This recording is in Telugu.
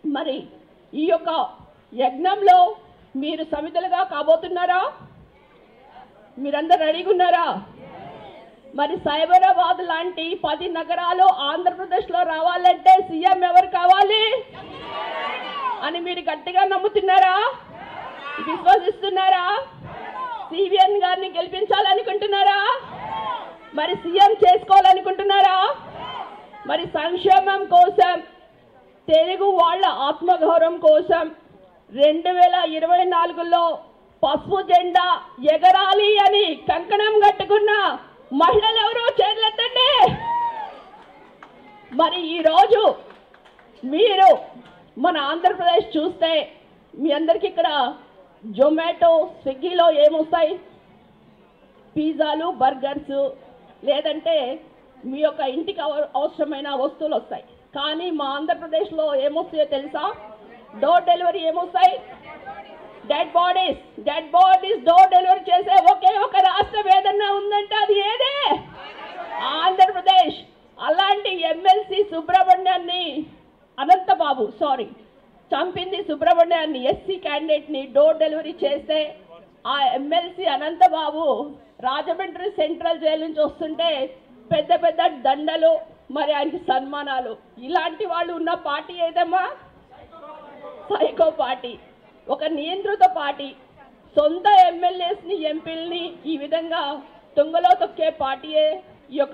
మరి ఈ యొక్క యజ్ఞంలో మీరు సమితులుగా కాబోతున్నారా మీరందరు రెడీగా ఉన్నారా మరి సైబరాబాద్ లాంటి పది నగరాలు ఆంధ్రప్రదేశ్లో రావాలంటే సీఎం ఎవరు కావాలి అని మీరు గట్టిగా నమ్ముతున్నారా విశ్వసిస్తున్నారా సివిఎన్ గారిని గెలిపించాలనుకుంటున్నారా మరి సీఎం చేసుకోవాలనుకుంటున్నారా మరి సంక్షేమం కోసం తెలుగు వాళ్ళ ఆత్మగౌరవం కోసం రెండు వేల ఇరవై నాలుగులో పసుపు జెండా ఎగరాలి అని కంకణం కట్టుకున్న మహిళలు ఎవరు చేతులెత్తండి మరి ఈరోజు మీరు మన ఆంధ్రప్రదేశ్ చూస్తే మీ అందరికి ఇక్కడ జొమాటో స్విగ్గీలో ఏమొస్తాయి పిజ్జాలు బర్గర్స్ లేదంటే మీ యొక్క ఇంటికి అవ- అవసరమైన వస్తువులు వస్తాయి కానీ మా ఆంధ్రప్రదేశ్లో ఏమొస్తాయో తెలుసా డోర్ డెలివరీ ఏమొస్తాయి dead bodies dead bodies door delivery చేసే ఒకే ఒక రాష్ట్రం ఏదన్నా ఉందంటే అది ఏదే ఆంధ్రప్రదేశ్ అలాంటి ఎమ్మెల్సీ సుబ్రహ్మణ్యాన్ని అనంతబాబు సారీ చంపింది సుబ్రహ్మణ్యాన్ని ఎస్సీ క్యాండిడేట్ని డోర్ డెలివరీ చేస్తే ఆ MLC Anantababu Rajahmundry central jail నుంచి వస్తుంటే పెద్ద పెద్ద దండలు మరి ఆయనకి సన్మానాలు ఇలాంటి వాళ్ళు ఉన్న పార్టీ ఏదమ్మా సైకో పార్టీ ఒక నియంత్రిత పార్టీ సొంత ఎమ్మెల్యేస్ని ఎంపీల్ని ఈ విధంగా తుంగలో తొక్కే పార్టీయే